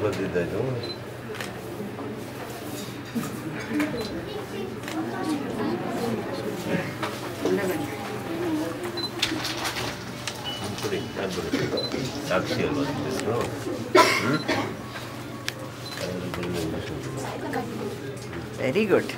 ಬಂದಿದ್ದು ಕೊಡಿ ನಾನು ಬರುತ್ತೆ ಸಾಕ್ಷಿ ಅಲ್ವಾ ನಿಮ್ಮ ಹೆಸರು ಹ್ಞೂ very good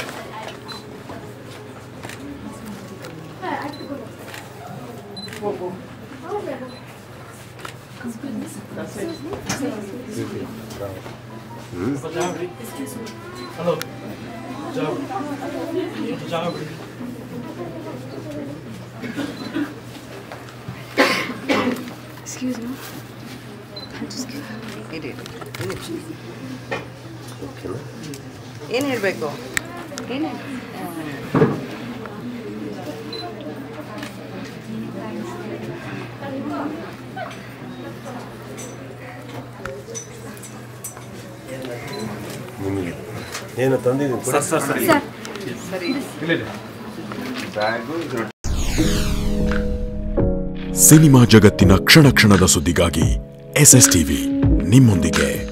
Hello. Ciao. Ciao. Excuse me. Just give ಇರಿ ಓಕೆನಾ ಏನು ಹೇಳಬೇಕು ಏನೇ ನಿಮಗೆ ಏನು ತಂದಿದ್ದೀನಿ ಕೊಡಿ. ಸರ್ ಸರ್ ಸರ್ ಸರಿ ಇಲ್ಲ ಇಲ್ಲ ಬ್ಯಾಗು ಇದ್ರ ಸಿನಿಮಾ ಜಗತ್ತಿನ ಕ್ಷಣ ಕ್ಷಣದ ಸುದ್ದಿಗಾಗಿ ಎಸ್ ಎಸ್ ಟಿವಿ ನಿಮ್ಮೊಂದಿಗೆ